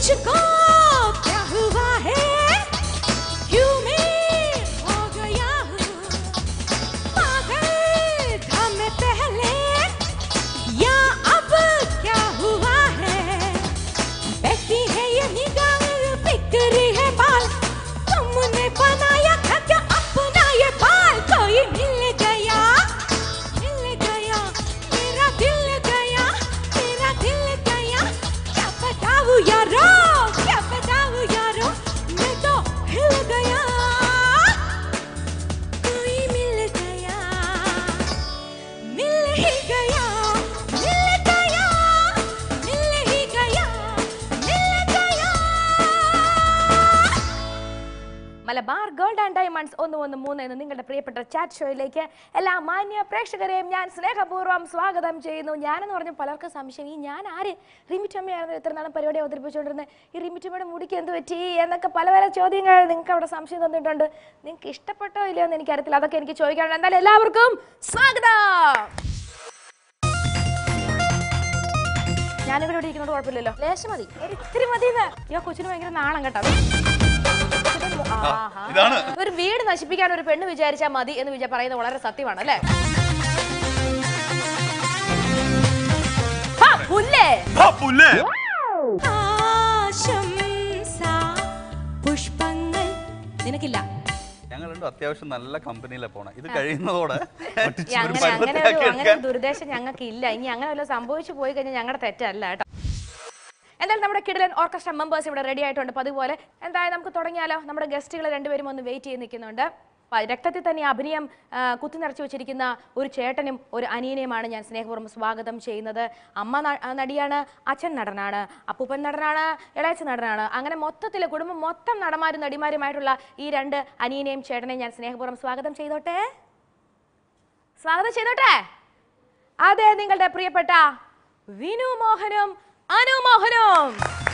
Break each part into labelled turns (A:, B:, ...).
A: मुझको क्या हुआ है क्यों मैं हो गया हूँ पागल था मैं पहले या अब क्या हुआ है बहती है ये निगाह बिखरी है बाल तुमने बनाया था क्या अपना ये बाल कोई मिल गया मिल गया मेरा दिल गया मेरा दिल गया क्या बताऊँ यारो क्या बताऊँ यारो मैं तो हिल गया कोई मिल गया मिल ही गया मिल गया मिल ही गया मिल गया
B: മലബാർ ഗോൾഡ് ആൻഡ് ഡയമണ്ട്സ് ഒന്ന് ഒന്ന് മൂന്ന് എന്ന നിങ്ങളുടെ പ്രിയപ്പെട്ട ചാറ്റ് ഷോയിലേക്ക് എല്ലാ മാന്യ പ്രേക്ഷകരെയും ഞാൻ സ്നേഹപൂർവ്വം സ്വാഗതം ചെയ്യുന്നു ഞാനെന്ന് പറഞ്ഞ പലർക്കും സംശയം ഈ ഞാൻ ആര് റിമിറ്റമ്മയായിരുന്നു ഇത്ര നാളും പരിപാടി അവതരിപ്പിച്ചുകൊണ്ടിരുന്നത് ഈ റിമിറ്റമ്മയുടെ മുടിക്ക് എന്ത് പറ്റി എന്നൊക്കെ പല പല ചോദ്യങ്ങൾ നിങ്ങൾക്ക് അവിടെ സംശയം തന്നിട്ടുണ്ട് നിങ്ങൾക്ക് ഇഷ്ടപ്പെട്ടോ ഇല്ലയോ എന്ന് എനിക്കറിയത്തില്ല അതൊക്കെ എനിക്ക് ചോദിക്കാനുണ്ട് എന്തായാലും എല്ലാവർക്കും സ്വാഗതം ഞാനിവിടെ ഇവിടെ ഇരിക്കുന്നത് കുഴപ്പമില്ലല്ലോ ലേശം മതി ഒരു ഇത്തിരി മതി അയ്യോ കൊച്ചിന് ഭയങ്കര നാണം കേട്ടോ ആഹാ.
C: ഇതാണ്.
B: ഒരു വീട് നശിപ്പിക്കാൻ ഒരു പെണ്ണ് വിചാരിച്ചാൽ മതി എന്ന് വിചാ പറയുന്നത് വളരെ സത്യമാണ് അല്ലേ ഹാ, പുല്ലേ
C: ആ, പുല്ലേ
A: ആശംസ പുഷ്പങ്ങൾ നിനക്കില്ല
C: ഞങ്ങൾ രണ്ടും അത്യാവശ്യം നല്ല കമ്പനിയിലാണ് പോണേ ഇത് കഴിയുന്നതോടെ
B: ഈ
C: ഒട്ടിച്ച് ഒരു
B: അങ്ങനെ അങ്ങനെ ഒരു
C: പരുവത്തിലാക്കി
B: അങ്ങനെ ഒരു
C: എടുക്കാൻ
B: ദുരുദ്ദേശം ഞങ്ങൾക്ക് ഇല്ല ഇനി അങ്ങനെ വല്ലതും സംഭവിച്ചു പോയി കഴിഞ്ഞാൽ ഞങ്ങളുടെ തെറ്റല്ല കേട്ടോ എന്തായാലും നമ്മുടെ കിടിലൻ ഓർക്കസ്ട്ര മെമ്പേഴ്സ് ഇവിടെ റെഡി ആയിട്ടുണ്ട് അപ്പോൾ അതുപോലെ എന്തായാലും നമുക്ക് തുടങ്ങിയാലോ നമ്മുടെ ഗസ്റ്റുകൾ രണ്ടുപേരും ഒന്ന് വെയിറ്റ് ചെയ്ത് നിൽക്കുന്നുണ്ട് പ- രക്തത്തിൽ തന്നെ അഭിനയം ആ, കുത്തി നിറച്ചു വെച്ചിരിക്കുന്ന ഒരു ചേട്ടനും ഒരു അനിയനെയുമാണ് ഞാൻ സ്നേഹപൂർവ്വം സ്വാഗതം ചെയ്യുന്നത് അമ്മ ന- ആ, നടിയാണ് അച്ഛൻ നടനാണ് അപ്പൂപ്പൻ നടനാണ് ഇളയച്ച നടനാണ് അങ്ങനെ മൊത്തത്തിൽ കുടുംബം മൊത്തം നടന്മാരും നടിമാരുമായിട്ടുള്ള ഈ രണ്ട് അനിയനെയും ചേട്ടനെയും ഞാൻ സ്നേഹപൂർവ്വം സ്വാഗതം ചെയ്തോട്ടെ സ്വാഗതം ചെയ്തോട്ടെ അതെ നിങ്ങളുടെ പ്രിയപ്പെട്ട വിനു മോഹനും അനു മോഹനും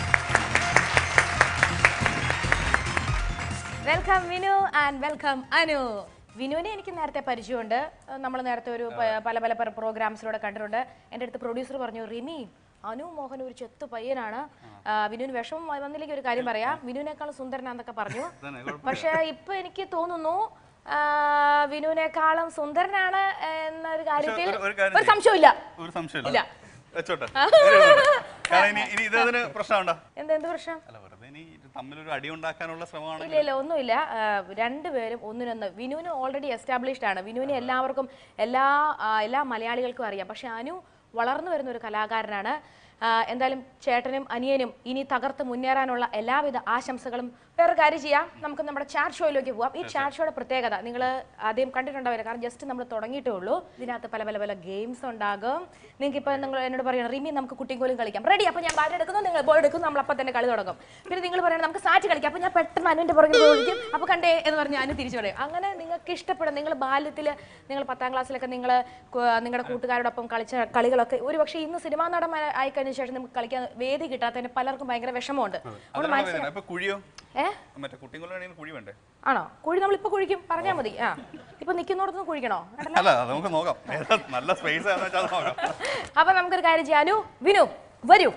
B: welcome Vinu and welcome Anu വിനുവിനെ എനിക്ക് നേരത്തെ പരിചയമുണ്ട് നമ്മൾ നേരത്തെ ഒരു പ- പല പല പ്രോഗ്രാംസിലൂടെ കണ്ടിട്ടുണ്ട് എൻ്റെ അടുത്ത് പ്രൊഡ്യൂസർ പറഞ്ഞു റിമി അനു മോഹൻ ഒരു ചെത്തു പയ്യനാണ് ആ, വിനുവിന് വിഷമം വന്നില്ലെങ്കിൽ ഒരു കാര്യം പറയാം വിനുവിനേക്കാൾ സുന്ദരനാന്നൊക്കെ പറഞ്ഞു
C: തന്നെ, കുഴപ്പമില്ല.
B: പക്ഷെ ഇപ്പൊ എനിക്ക് തോന്നുന്നു ആ, വിനുവിനേക്കാളും സുന്ദരനാണ് എന്നൊരു കാര്യത്തിൽ
C: ഒരു- ഒരു കാര്യം
B: ഒരു സംശയമില്ല
C: ഒരു സംശയമില്ല
B: ഇല്ല.
C: വെച്ചോട്ടെ കാരണം ഇനി ഇനി ഇതിന് പ്രശ്നമുണ്ടോ
B: എന്താ എന്ത് പ്രശ്നം
C: അല്ല വെറുതെ ഇനി ഇത് തമ്മിലൊരു അടി ഉണ്ടാക്കാനുള്ള ശ്രമമാണ്
B: ഇല്ല ഇല്ല ഒന്നുമില്ല ആ, രണ്ടുപേരും ഒന്നിനൊന്ന് വിനുവിന് ഓൾറെഡി എസ്റ്റാബ്ലിഷ്ഡ് ആണ് വിനുവിനെ എല്ലാവർക്കും എല്ലാ ആ, എല്ലാ മലയാളികൾക്കും അറിയാം പക്ഷെ അനു വളർന്നു വരുന്ന ഒരു കലാകാരനാണ് ആ, എന്തായാലും ചേട്ടനും അനിയനും ഇനി തകർത്ത് മുന്നേറാനുള്ള എല്ലാവിധ ആശംസകളും വേറെ കാര്യം ചെയ്യാം നമുക്ക് നമ്മുടെ ചാറ്റ് ഷോയിലേക്ക് പോവാം ഈ ചാറ്റ് ഷോയുടെ പ്രത്യേകത നിങ്ങൾ ആദ്യം കണ്ടിട്ടുണ്ടാവില്ല കാരണം ജസ്റ്റ് നമ്മൾ തുടങ്ങിയിട്ടേ ഉള്ളൂ ഇതിനകത്ത് പല പല പല ഗെയിംസ് ഉണ്ടാകും നിങ്ങൾക്ക് ഇപ്പോൾ നിങ്ങൾ എന്നോട് പറയണം റിമി നമുക്ക് കുട്ടിക്കോലും കളിക്കാം റെഡി അപ്പോൾ ഞാൻ ബാറ്റ് എടുക്കുന്നു നിങ്ങൾ ബോൾ എടുക്കുന്നു നമ്മൾ അപ്പം തന്നെ കളി തുടങ്ങും പിന്നെ നിങ്ങൾ പറയണം നമുക്ക് സാറ്റ് കളിക്കാം അപ്പോൾ ഞാൻ പെട്ടെന്ന് അനുവിൻ്റെ പുറകിൽ വിളിക്കും അപ്പോൾ കണ്ടേ എന്ന് പറഞ്ഞ് അനു തിരിച്ചു പറയും അങ്ങനെ നിങ്ങൾക്ക് ഇഷ്ടപ്പെടും നിങ്ങൾ ബാല്യത്തിൽ നിങ്ങൾ പത്താം ക്ലാസ്സിലൊക്കെ നിങ്ങൾ നിങ്ങളുടെ കൂട്ടുകാരോടൊപ്പം കളിച്ച കളികളൊക്കെ ഒരു പക്ഷേ ഇന്ന് സിനിമാ നടന്മാർ ആയിക്കഴിഞ്ഞ ശേഷം നമുക്ക് കളിക്കാൻ വേദി കിട്ടാത്തതിന് പലർക്കും ഭയങ്കര വിഷമമുണ്ട് അതുകൊണ്ട്
C: അതാണ്
B: മനസ്സിലായി
C: വരുന്നത്. അപ്പൊ കുഴിയോ
B: ഏ
C: മറ്റേ കുട്ടികളുടെ കുഴി വേണ്ടേ
B: ആണോ കുഴി നമ്മൾ ഇപ്പൊ കുഴിക്കും പറഞ്ഞാൽ മതി ആ ഇപ്പൊ നിൽക്കുന്നിടത്തുനിന്ന് കുഴിക്കണോ
C: അല്ല അത് നമുക്ക് നോക്കാം ഏതാ നല്ല സ്പേസ് ആണെന്ന് വെച്ചാൽ അത് നോക്കാം
B: അപ്പൊ നമുക്കൊരു കാര്യം ചെയ്യാം അനു വിനു വരൂ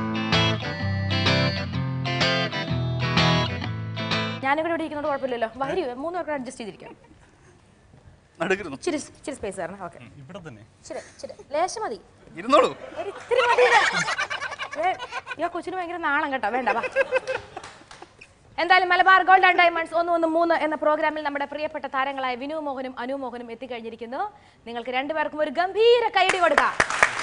B: ഞാനിവിടെ ഇവിടെ ഇരിക്കുന്നത് കുഴപ്പമില്ലല്ലോ വരൂ മൂന്ന് പേർക്ക് അഡ്ജസ്റ്റ് ചെയ്തിരിക്കാം
C: നടുക്കിരുന്നു
B: ഇച്ചിരി ഇച്ചിരി സ്പേസ് തരണം ഓക്കെ
C: ഇവിടെ തന്നെ
B: ഇച്ചിരി ഇച്ചിരി ലേശം മതി
C: ഇരുന്നോളൂ
B: ഒരു ഇത്തിരി മതി ഇത്. ഏ, ഈ കൊച്ചിന് ഭയങ്കര നാണം കേട്ടോ വേണ്ട വാ എന്തായാലും മലബാർ ഗോൾഡ് ആൻഡ് ഡയമണ്ട്സ് ഒന്ന് ഒന്ന് മൂന്ന് എന്ന പ്രോഗ്രാമിൽ നമ്മുടെ പ്രിയപ്പെട്ട താരങ്ങളായ വിനു മോഹനും അനു മോഹനും എത്തിക്കഴിഞ്ഞിരിക്കുന്നു നിങ്ങൾക്ക് രണ്ടുപേർക്കും ഒരു ഗംഭീര കൈയടി കൊടുക്കാം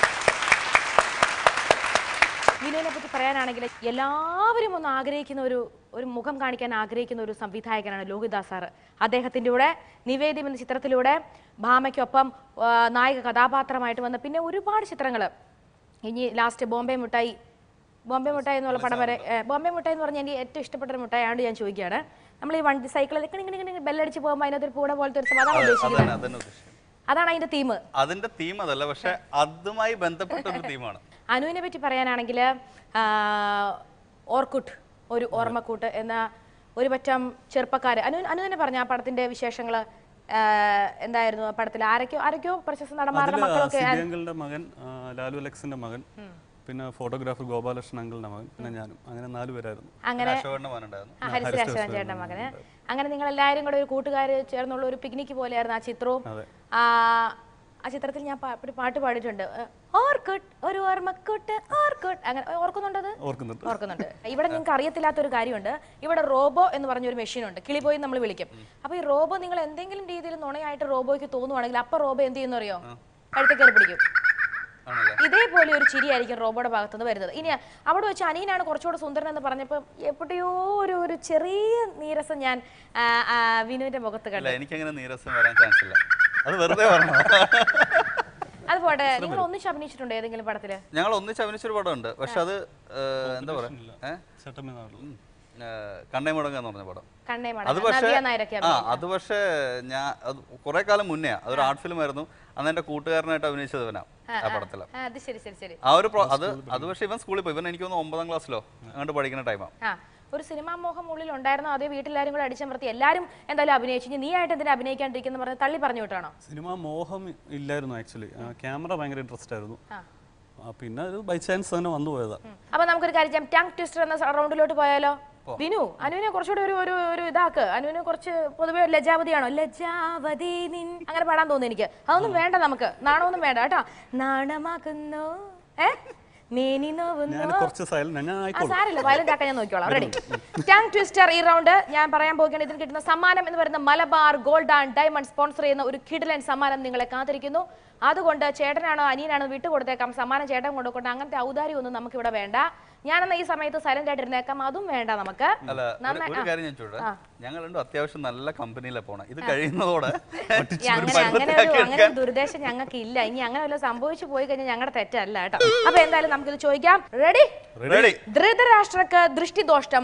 B: വിനുവിനെ പറ്റി പറയാനാണെങ്കിൽ എല്ലാവരും ഒന്ന് ആഗ്രഹിക്കുന്ന ഒരു ഒരു മുഖം കാണിക്കാൻ ആഗ്രഹിക്കുന്ന ഒരു സംവിധായകനാണ് ലോഹിദാസ് സാറ് അദ്ദേഹത്തിൻ്റെ കൂടെ നിവേദ്യം എന്ന ചിത്രത്തിലൂടെ ഭാമയ്ക്കൊപ്പം ആ, നായിക കഥാപാത്രമായിട്ട് വന്ന പിന്നെ ഒരുപാട് ചിത്രങ്ങൾ ഇനി ലാസ്റ്റ് ബോംബെ മിഠായി ബോംബെ മിഠായി എന്നുള്ള പടം വരെ ഏ, ബോംബെ മിഠായി എന്ന് പറഞ്ഞാൽ എനിക്ക് ഏറ്റവും ഇഷ്ടപ്പെട്ട ഒരു മിഠായി ആയതുകൊണ്ട് ഞാൻ ചോദിക്കുകയാണ് നമ്മൾ ഈ വണ്ടി സൈക്കിളിൽ ഇങ്ങനെ ബെല്ലടിച്ച് പോകുമ്പോൾ അതിനകത്തൊരു പൂട പോലത്തെ ഒരു സംഭവം അതാണ്
C: അതന്നെ
B: ഉദ്ദേശിക്കുന്നത്
C: അതന്നെ ഉദ്ദേശിച്ചത്
B: അതാണ് അതിൻ്റെ തീം
C: അതിന്റെ തീം അതല്ല പക്ഷെ അതുമായി ബന്ധപ്പെട്ട ഒരു തീമാണ്
B: അനുവിനെ പറ്റി പറയാനാണെങ്കിൽ ഓർക്കുട്ട് ഒരു ഓർമ്മക്കൂട്ട് എന്ന ഒരു പറ്റം ചെറുപ്പക്കാർ അനു അനു തന്നെ പറഞ്ഞ ആ പടത്തിന്റെ വിശേഷങ്ങൾ എന്തായിരുന്നു ആ പടത്തിൽ ആരൊക്കെയോ ആരൊക്കെയോ പ്രശസ്ത നടന്മാരുടെ
D: അതില്
B: മക്കളൊക്കെ ആ-
D: സിബിയങ്ങളുടെ മകൻ ആ, ലാലു അലക്സിന്റെ മകൻ പിന്നെ ഫോട്ടോഗ്രാഫർ ഗോപാലകൃഷ്ണൻ അങ്കിളിൻ്റെ മകൻ പിന്നെ ഞാനും അങ്ങനെ നാല് പേരായിരുന്നു
B: അങ്ങനെ
C: അശോകന്റെ മോനുണ്ടായിരുന്നു
B: ആ, ഹരിശ്രീ അശോകൻ ചേട്ടൻ്റെ മകന് അങ്ങനെ നിങ്ങൾ എല്ലാവരും കൂടെ ഒരു കൂട്ടുകാർ ചേർന്നുള്ള ഒരു പിക്നിക് പോലെയായിരുന്നു ആ ചിത്രവും
D: അതെ.
B: ആ ആ ചിത്രത്തിൽ ഞാൻ പാ- ഒരു പാട്ട് പാടിയിട്ടുണ്ട് ഓർക്കുട്ട് ഒരു ഓർമ്മക്കുട്ട് ഓർക്കുട്ട് അങ്ങനെ ഓർക്കുന്നുണ്ടോ അത്
D: ഓർക്കുന്നുണ്ട്
B: ഓർക്കുന്നുണ്ട് ഇവിടെ നിങ്ങൾക്ക് അറിയത്തില്ലാത്ത ഒരു കാര്യമുണ്ട് ഇവിടെ റോബോ എന്ന് പറഞ്ഞ ഒരു മെഷീൻ ഉണ്ട് കിളിബോയി നമ്മൾ വിളിക്കും അപ്പൊ ഈ റോബോ നിങ്ങൾ എന്തെങ്കിലും രീതിയിൽ നുണയായിട്ട് റോബോയ്ക്ക് തോന്നുവാണെങ്കിൽ അപ്പൊ റോബോ എന്ത് ചെയ്യുന്ന അറിയോ കഴുത്തിൽ കയറി പിടിക്കും
C: ആണല്ലേ
B: ഇതേപോലെ ഒരു ചിരിയായിരിക്കും റോബോയുടെ ഭാഗത്തുനിന്ന് വരുന്നത് ഇനി അവിടെ വെച്ച് അനിയനാണ് കുറച്ചുകൂടെ സുന്ദരൻ എന്ന് പറഞ്ഞപ്പോൾ എവിടെയോ ഒരു ഒരു ചെറിയ നീരസം ഞാൻ ആ, ആ, വിനുവിന്റെ മുഖത്ത്
C: അല്ല
B: കണ്ടു
C: എനിക്കങ്ങനെ നീരസം വരാൻ ചാൻസ് ഇല്ല അത് വെറുതെ പറഞ്ഞു
B: അത് പോട്ടെ നിങ്ങൾ ഒന്നിച്ച് അഭിനയിച്ചിട്ടുണ്ടോ ഏതെങ്കിലും പടത്തില്
C: ഞങ്ങൾ ഒന്നിച്ച് അഭിനയിച്ചൊരു പടമുണ്ട് പക്ഷെ അത് ഏഹ്, എന്താ പറയാ ഏഹ്
D: ചട്ടമ്പി നാട്ടിൽ
C: കണ്ണേ മുടങ്ങ എന്ന് പറഞ്ഞ പടം
B: കണ്ണേ
C: അത്
B: മടങ്ങ്
C: പക്ഷേ
B: നവ്യ നായരൊക്കെ
C: ആ അത് പക്ഷേ ഞാൻ അത് കുറെ കാലം മുന്നേ അതൊരു ആർട്ട് ഫിലിം ആയിരുന്നു അന്ന് എന്റെ കൂട്ടുകാരനായിട്ട് അഭിനയിച്ചത് ഇവനാ ആ പടത്തില്
B: ആ, അത് ശരി ശരി ശരി
C: ആ ഒരു pro- അത് അത് പക്ഷേ ഇവൻ സ്കൂളിൽ പോയി ഇവൻ എനിക്ക് തോന്നുന്നു ഒമ്പതാം ക്ലാസ്സിലോ അങ്ങോട്ട് പഠിക്കുന്ന ടൈമാണ്
B: ആ ഒരു സിനിമാ മോഹം ഉള്ളിൽ ഉണ്ടായിരുന്നോ അതേ വീട്ടിലാരും കൂടെ അടിച്ചമർത്തി എല്ലാരും എന്തായാലും അഭിനയിച്ചു ഇനി നീ ആയിട്ട് എന്തിനാ അഭിനയിക്കാണ്ടിരിക്കുന്ന പറഞ്ഞ് തള്ളി പറഞ്ഞു വിട്ടാണോ
D: സിനിമ മോഹം ഇല്ലായിരുന്നു ആക്ച്വലി ക്യാമറ ഭയങ്കര ഇൻട്രസ്റ്റ് ആയിരുന്നു
B: ആ.
D: ആ, പിന്നെ ഒരു ബൈ ചാൻസ് തന്നെ വന്നു പോയതാ
B: ഉം. അപ്പൊ നമുക്കൊരു കാര്യം ചെയ്യാം ടങ് ട്വിസ്റ്റർ എന്ന സ- റൗണ്ടിലോട്ട് പോയാലോ വിനു അനുവിനെ കുറച്ചുകൂടെ ഒരു ഒരു ഒരു ഇതാക്ക് അനുവിന് കുറച്ച് പൊതുവെ ലജാവതിയാണോ ലജാവതി നിൻ അങ്ങനെ പാടാൻ തോന്നുന്നു എനിക്ക് അതൊന്നും വേണ്ട നമുക്ക് നാണമൊന്നും വേണ്ട കേട്ടോ നാണമാകുന്നു ഏ മേനി
D: ഞാൻ
B: നോവുന്നു
D: കുറച്ച് സൈലന്റ് ഞാൻ
B: ആ
D: ആയിക്കോളും
B: സാരില്ല വയലന്റ് ആക്കാൻ ഞാൻ നോക്കിക്കോളാം റെഡി ടങ് ട്വിസ്റ്റർ ഈ റൗണ്ട് ഞാൻ പറയാൻ പോകുകയാണ് ഇതിന് കിട്ടുന്ന സമ്മാനം എന്ന് പറയുന്ന Malabar Gold and Diamond sponsor ചെയ്യുന്ന ഒരു കിഡിലൻ സമ്മാനം നിങ്ങളെ കാത്തിരിക്കുന്നു അതുകൊണ്ട് ചേട്ടനാണോ അനിയനാണോ വിട്ടുകൊടുത്തേക്കാം സമ്മാനം ചേട്ടൻ കൊണ്ടുകൊണ്ട് അങ്ങനത്തെ ഔദാര്യം ഒന്നും നമുക്ക് ഇവിടെ വേണ്ട ഞാനെന്ന ഈ സമയത്ത് സൈലന്റ് ആയിട്ട് ഇരുന്നേക്കാം അതും വേണ്ട നമുക്ക്
C: അല്ല ഒരു-
B: നന്നായി-
C: ഒരു
B: ആ.
C: കാര്യം ഞാൻ ചോദിച്ചോട്ടെ
B: ആ.
C: ഞങ്ങൾ രണ്ടും അത്യാവശ്യം നല്ല കമ്പനിയിലാണ് പോണേ ഇത് കഴിയുന്നതോടെ
B: ഈ അങ്ങനെ അങ്ങനെ ഒരു അങ്ങനെ ഒരു ദുരുദ്ദേശം ഞങ്ങൾക്ക് ഇല്ല ഇനി അങ്ങനെ വല്ല സംഭവിച്ചു പോയി കഴിഞ്ഞാൽ ഞങ്ങളുടെ തെറ്റല്ല കേട്ടോ അപ്പൊ എന്തായാലും നമുക്കിത് ചോദിക്കാം റെഡി
C: റെഡി
B: ധൃതരാഷ്ട്രക്ക് ദൃഷ്ടിദോഷം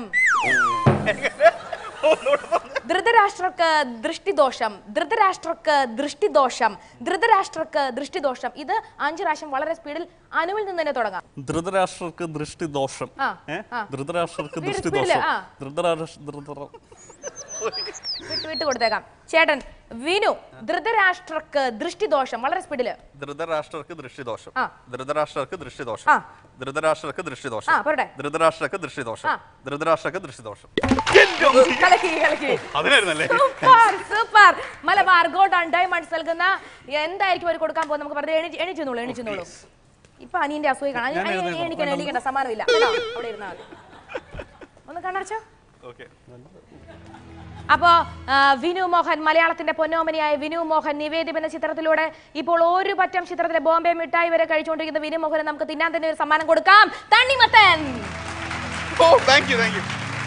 B: ധൃതരാഷ്ട്രക്ക് ദൃഷ്ടിദോഷം ധൃതരാഷ്ട്രക്ക് ദൃഷ്ടിദോഷം ധൃതരാഷ്ട്രക്ക് ദൃഷ്ടിദോഷം ഇത് അഞ്ചു പ്രാവശ്യം വളരെ സ്പീഡിൽ അനുവിൽ നിന്ന് തന്നെ തുടങ്ങാം
D: ധൃതരാഷ്ട്രർക്ക് ദൃഷ്ടി ദോഷം
B: ആ,
D: ഏ
B: ആ.
D: ധൃതരാഷ്ട്രർക്ക്
B: വീട്
D: ദൃഷ്ടി
B: സ്പീഡില്,
D: ദോഷം
B: ആ.
D: ധൃതരാഷ്ട്ര ധൃതര
B: വിട്ട് വിട്ട് കൊടുത്തേക്കാം ചേട്ടൻ വിനു ധൃതരാഷ്ട്രക്ക് ദൃഷ്ടിദോഷം വളരെ സ്പീഡില്
C: ധൃതരാഷ്ട്രർക്ക് ദൃഷ്ടിദോഷം
B: ആ.
C: ധൃതരാഷ്ട്രർക്ക് ദൃഷ്ടിദോഷം
B: ആ.
C: ധൃതരാഷ്ട്രർക്ക് ദൃഷ്ടിദോഷം
B: ആ, പോരട്ടെ.
C: ധൃതരാഷ്ട്രക്ക് ദൃഷ്ടിദോഷം
B: ആ.
C: ധൃതരാഷ്ട്രക്ക് ദൃഷ്ടിദോഷം
B: കലക്കി കലക്കി
C: അതിനായിരുന്നല്ലേ
B: super super Malabar Gold and Diamonds നൽകുന്ന എന്തായിരിക്കും അവർ കൊടുക്കാൻ പോകുന്നത് നമുക്ക് വെറുതെ എണീ- എണീച്ചെന്നോളൂ എണീച്ചെന്നോളൂ ഇപ്പൊ അനിയന്റെ അസൂയ കാണാം അനി- അനി- അനി- എണീക്കാൻ എണീക്കേണ്ട സമാനമില്ല കേട്ടോ? അവിടെ ഇരുന്നാ മതി ഒന്ന് കണ്ണടച്ചോ
C: ഓക്കെ
B: അപ്പോ ആ, വിനു മോഹൻ മലയാളത്തിന്റെ പൊന്നോമനിയായ വിനു മോഹൻ നിവേദിം എന്ന ചിത്രത്തിലൂടെ ഇപ്പോൾ ഒരു പറ്റം ചിത്രത്തിലെ ബോംബെ മിഠായി വരെ കഴിച്ചുകൊണ്ടിരിക്കുന്ന വിനു മോഹന് നമുക്ക് തിന്നാൻ തന്നെ ഒരു സമ്മാനം കൊടുക്കാം തണ്ണിമത്തൻ
C: ഓ താങ്ക് യു താങ്ക് യു